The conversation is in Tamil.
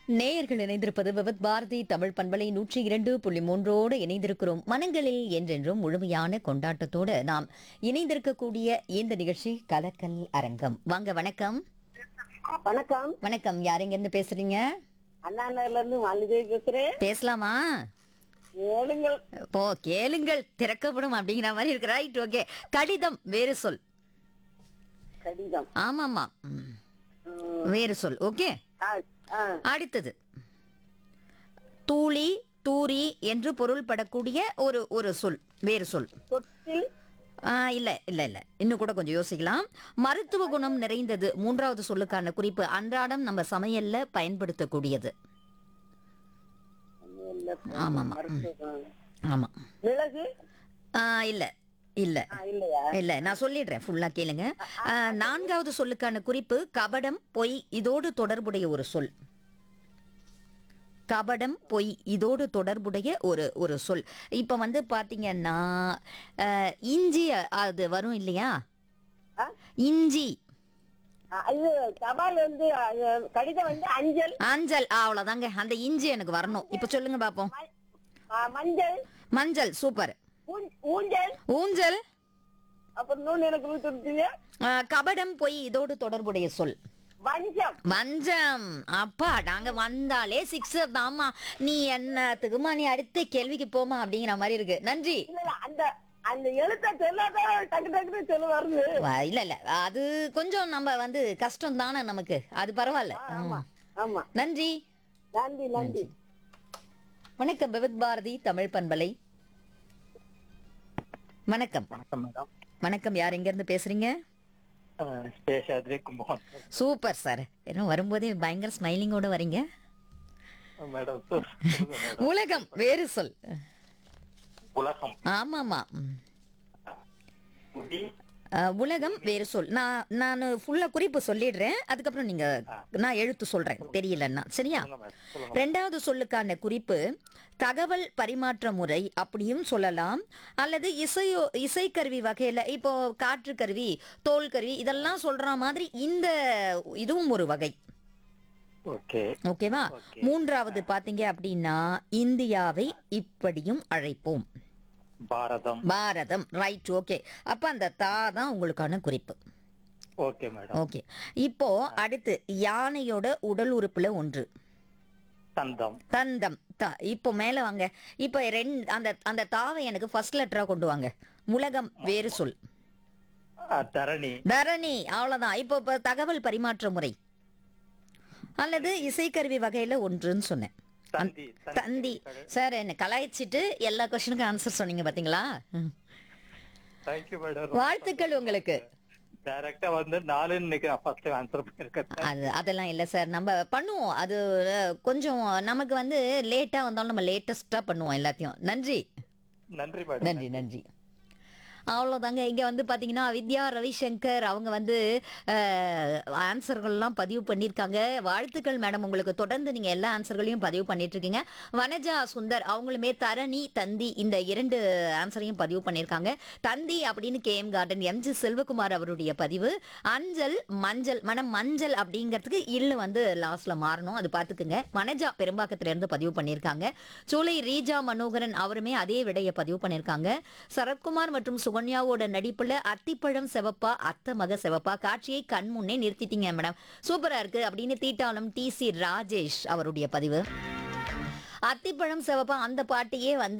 நேயர்கள் இணைந்திருப்பது விவத் பாரதி தமிழ் பண்பலை நூற்றி இரண்டு புள்ளி மூன்றோடு இணைந்திருக்கிறோம் மனங்களில் என்றென்றும் முழுமையான கொண்டாட்டத்தோடு நாம் இணைந்திருக்கக்கூடிய இந்த நிகழ்ச்சி கலக்கல் அரங்கம் வாங்க வணக்கம் வணக்கம் வணக்கம் யாருங்க இருந்து பேசுறீங்க அண்ணா நகர்ல இருந்து மாலிதேவி பேசுறேன் பேசலாமா ஏழுங்கள் போ கேளுங்கள் திறக்கப்படும் அப்படிங்கிற மாதிரி இருக்கு ரைட் ஓகே கடிதம் வேறு சொல் கடிதம் ஆமாமா ம். ம், வேறு சொல் ஓகே ஆ, ஆ, அடுத்தது தூளி தூரி என்று பொருள்படக்கூடிய ஒரு ஒரு சொல் வேறு சொல் தொட்டில் ஆ, இல்ல இல்ல இல்ல இன்னும் கூட கொஞ்சம் யோசிக்கலாம் மருத்துவ குணம் நிறைந்தது மூன்றாவது சொல்லுக்கான குறிப்பு அன்றாடம் நம்ம சமையல்ல பயன்படுத்தக்கூடியது இல்ல, ஆமாமா மருத்துவம். ஆமா மிளகு ஆ, இல்ல இல்ல ஆ, இல்லையா இல்ல நான் சொல்லிடுறேன் ஃபுல்லா கேளுங்க ஆ, நான்காவது சொல்லுக்கான குறிப்பு கபடம் பொய் இதோடு தொடர்புடைய ஒரு சொல் கபடம் பொய் இதோடு தொடர்புடைய ஒரு ஒரு சொல் இப்ப வந்து பாத்தீங்கன்னா ஆ, இஞ்சி அது வரும் இல்லையா ஆ? இஞ்சி ஆ, இது தபால் வந்து ஆ, கடிதம் வந்து அஞ்சல் அஞ்சல் ஆ, அவ்வளவுதாங்க அந்த இஞ்சி எனக்கு வரணும் இப்ப சொல்லுங்க பாப்போம் ஆ, மஞ்சள் மஞ்சள் சூப்பர் ஊஞ்- ஊஞ்சல் ஊஞ்சல் அப்புறம் நூல் எனக்கு கொடுத்துருக்கீங்க ஆ, கபடம் பொய் இதோடு தொடர்புடைய சொல் வஞ்சம் வஞ்சம் அப்பா நாங்க வந்தாலே சிக்ஸ் தாமா நீ என்னத்துக்குமா நீ அடுத்த கேள்விக்கு போமா அப்படிங்கிற மாதிரி இருக்கு நன்றி இல்ல இல்ல, அந்த அந்த எழுத்த சொல்லாதான் டக்கு டக்குன்னு சொல்ல வருது வ- இல்ல இல்ல அது கொஞ்சம் நம்ம வந்து கஷ்டம் தானே நமக்கு அது பரவாயில்ல ஆமா ம். ஆமா நன்றி நன்றி நன்றி வணக்கம் விவித் பாரதி தமிழ் பண்பலை வணக்கம் வணக்கம் மேடம் வணக்கம் யார் எங்க இருந்து பேசுறீங்க சேஷாத்ரி கும்பகோணம் சூப்பர் சார் என்ன வரும்போதே பயங்கர ஸ்மைலிங்கோட வரீங்க மேடம் சொல்லுங்க மேடம் உலகம் வேறு சொல் உலகம் ஆமாமா ம். குடி அஹ், உலகம் வேறு சொல் நான் நான் ஃபுல்லா குறிப்பு சொல்லிடுறேன் அதுக்கப்புறம் நீங்க நான் எழுத்து சொல்றேன் தெரியலன்னா சரியா சொல்லுங்க மேடம் சொல்லுங்க ரெண்டாவது சொல்லுக்கான குறிப்பு தகவல் பரிமாற்ற முறை அப்படியும் சொல்லலாம் அல்லது இசையோ இசைக்கருவி வகையில இப்போ காற்று கருவி தோல் கருவி இதெல்லாம் சொல்ற மாதிரி இந்த இதுவும் ஒரு வகை ஓகே ஓகேவா Okay. மூன்றாவது பாத்தீங்க அப்படின்னா இந்தியாவை இப்படியும் அழைப்போம் பாரதம் பாரதம் ரைட் ஓகே அப்ப அந்த தா தான் உங்களுக்கான குறிப்பு ஓகே மேடம் ஓகே இப்போ அடுத்து யானையோட உடல் உறுப்புல ஒன்று தந்தம் தந்தம் தா இப்போ மேல வாங்க இப்போ ரெண்டு அந்த அந்த தாவை எனக்கு ஃபர்ஸ்ட் லெட்டரா கொண்டு வாங்க உலகம் வேறு சொல் ஆ, தரணி தரணி அவ்வளவுதான் இப்போ இப்போ தகவல் பரிமாற்ற முறை அல்லது இசைக்கருவி வகையில ஒன்றுன்னு சொன்னேன் தந்தி தந்தி சார் என்ன கலாய்ச்சிட்டு எல்லா கொஸ்டினுக்கும் ஆன்சர் சொன்னீங்க பாத்தீங்களா ம். தேங்க்யூ மேடம் வாழ்த்துக்கள் உங்களுக்கு டைரக்டா வந்து நாலுன்னு நினைக்கிறேன் ஃபர்ஸ்ட் ஆன்சர் பண்ணிருக்கேன் அது அதெல்லாம் இல்லை சார் நம்ம பண்ணுவோம் அது அஹ், கொஞ்சம் நமக்கு வந்து லேட்டா வந்தாலும் நம்ம லேட்டஸ்டா பண்ணுவோம் எல்லாத்தையும் நன்றி நன்றி மேடம் நன்றி நன்றி அவ்வளோதாங்க இங்கே வந்து பார்த்தீங்கன்னா வித்யா ரவிசங்கர் அவங்க வந்து அஹ், ஆன்சர்கள்லாம் பதிவு பண்ணியிருக்காங்க வாழ்த்துக்கள் மேடம் உங்களுக்கு தொடர்ந்து நீங்கள் எல்லா ஆன்சர்களையும் பதிவு பண்ணிட்டு இருக்கீங்க வனஜா சுந்தர் அவங்களுமே தரணி தந்தி இந்த இரண்டு ஆன்சரையும் பதிவு பண்ணியிருக்காங்க தந்தி அப்படின்னு K M garden MG Selvakumar அவருடைய பதிவு அஞ்சல் மஞ்சள் மனம் மஞ்சள் அப்படிங்கிறதுக்கு இல்லு வந்து லாஸ்ட்ல மாறணும் அது பார்த்துக்குங்க வனஜா பெரும்பாக்கத்துல இருந்து பதிவு பண்ணியிருக்காங்க சூளை ரீஜா மனோகரன் அவருமே அதே விடைய பதிவு பண்ணியிருக்காங்க சரத்குமார் மற்றும் சுகன்யாவோட நடிப்புல அத்திப்பழம் செவப்பா அத்த மக செவப்பா காட்சியை கண் முன்னே நிறுத்திட்டீங்க மேடம் சூப்பரா இருக்கு அப்படின்னு தீட்டாளம் டி சி ராஜேஷ் அவருடைய பதிவு அத்திப்பழம் செவப்பா அந்த பாட்டையே வந்து